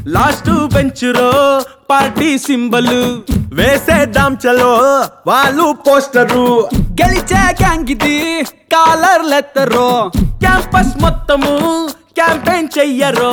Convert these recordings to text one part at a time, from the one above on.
last బెంచురో party symbol వేసేద్దాం చలో వాళ్ళు పోస్టరు గెలిచే గ్యాంగ్ ఇది కాలర్లెత్తరు క్యాంపస్ మొత్తము క్యాంపెయిన్ చెయ్యరో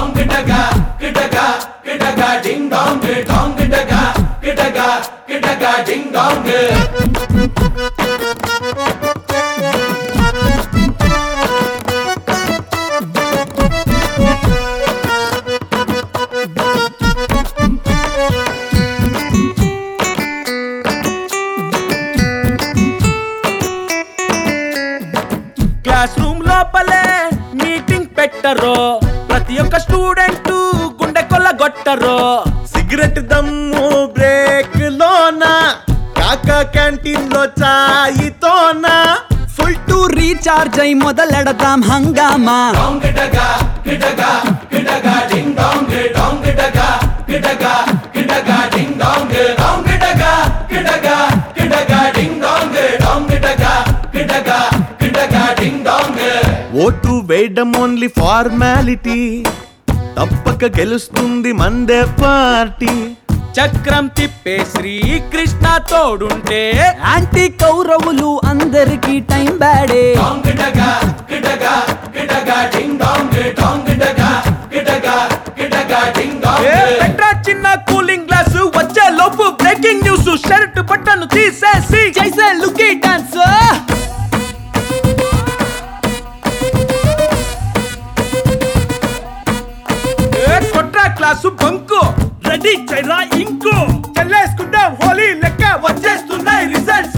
క్లాస్ రూమ్ లోపలే మీటింగ్ పెట్టరో ప్రతి ఒక్క స్టూడెంట్ గుండె కొల్లగొట్టరో సిగరెట్ దమ్ము బ్రేక్ లోన కాక క్యాంటీన్ లో చాయితోన ఫుల్ టు రీఛార్జ్ అయి మొదలెడతాం హంగామా ఓటు వేయడం ఓన్లీ ఫార్మాలిటీ తప్పక గెలుస్తుంది మందే పార్టీ చక్రం తిప్పే శ్రీకృష్ణ తోడుంటే యాంటీ కౌరవులు అందరికీ టైం బ్యాడే ఏ పెట్రా చిన్న కూలింగ్ గ్లాస్ వచ్చే లోపు బ్రేకింగ్ న్యూస్ షర్ట్ బట్టను తీసేసి జైసే లుకీ డాన్స్ ఏ కొట్రా క్లాసు బంకు రెడీ చైరా ఇంకు చెల్లేసుకుందాం హోలీ లెక్క వచ్చేస్తున్నాయి results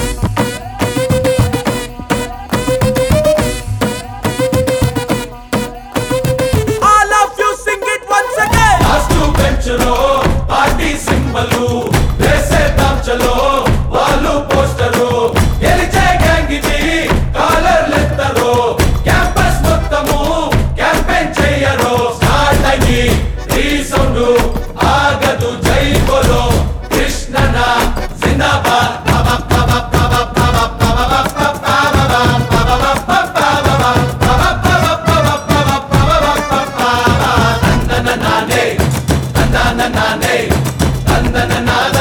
all of you sing it once again last బెంచ్లో పార్టీ సింబలు వేసేద్దాం చలో వాళ్ళు పోస్టరు గెలిచే గ్యాంగ్ ఇది కాలర్లెత్తరు క్యాంపస్ మొత్తము క్యాంపెయిన్ చెయ్యరు స్టార్ట్ అయ్యి ఈ సౌండ్ ఆగదు జై బోలో కృష్ణన జిందాబాద్ నానే తందన నానే తందన నాద